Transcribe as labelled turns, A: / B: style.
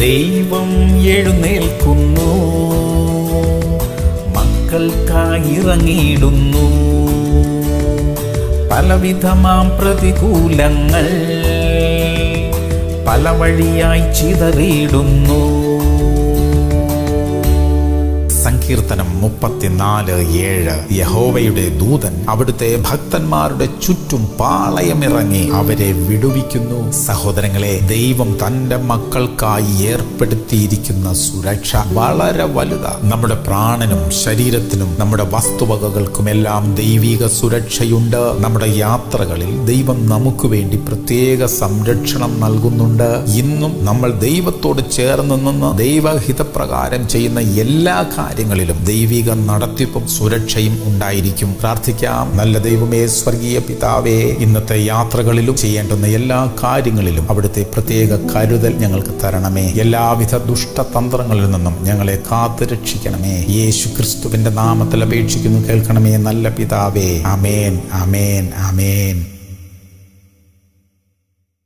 A: ദൈവം എഴുന്നേൽക്കുന്നു മക്കൾക്കായി ഇറങ്ങിയിടുന്നു പലവിധമാം പ്രതികൂലങ്ങൾ പല വഴിയായി ചിതറിയിടുന്നു സങ്കീർത്തനം മുപ്പത്തിനാല് ഏഴ് യഹോവയുടെ ദൂതൻ അവിടുത്തെ ഭക്തന്മാരുടെ ചുറ്റും പാളയമിറങ്ങി അവരെ വിടുവിക്കുന്നു സഹോദരങ്ങളെ ദൈവം തന്റെ മക്കൾക്കായി ഏർപ്പെടുത്തിയിരിക്കുന്ന സുരക്ഷ വളരെ വലുതാ നമ്മുടെ പ്രാണനും ശരീരത്തിനും നമ്മുടെ വസ്തുവകകൾക്കുമെല്ലാം ദൈവിക സുരക്ഷയുണ്ട് നമ്മുടെ യാത്രകളിൽ ദൈവം നമുക്ക് വേണ്ടി പ്രത്യേക സംരക്ഷണം നൽകുന്നുണ്ട് ഇന്നും നമ്മൾ ദൈവത്തോട് ചേർന്ന് നിന്ന് ദൈവഹിതപ്രകാരം ചെയ്യുന്ന എല്ലാ കാര്യങ്ങളിലും ദൈവിക നടത്തിപ്പും സുരക്ഷയും ഉണ്ടായിരിക്കും പ്രാർത്ഥിക്കാം നല്ല ദൈവമേ സ്വർഗീയ പിതാവേ ഇന്നത്തെ യാത്രകളിലും ചെയ്യേണ്ടുന്ന എല്ലാ കാര്യങ്ങളിലും അവിടുത്തെ പ്രത്യേക കരുതൽ ഞങ്ങൾക്ക് തരണമേ എല്ലാവിധ ദുഷ്ടതന്ത്രങ്ങളിൽ നിന്നും ഞങ്ങളെ കാത്തു രക്ഷിക്കണമേ യേശു ക്രിസ്തുവിന്റെ നാമത്തിൽ അപേക്ഷിക്കുന്നു കേൾക്കണമേ നല്ല പിതാവേ അമേൻ അമേൻ അമേൻ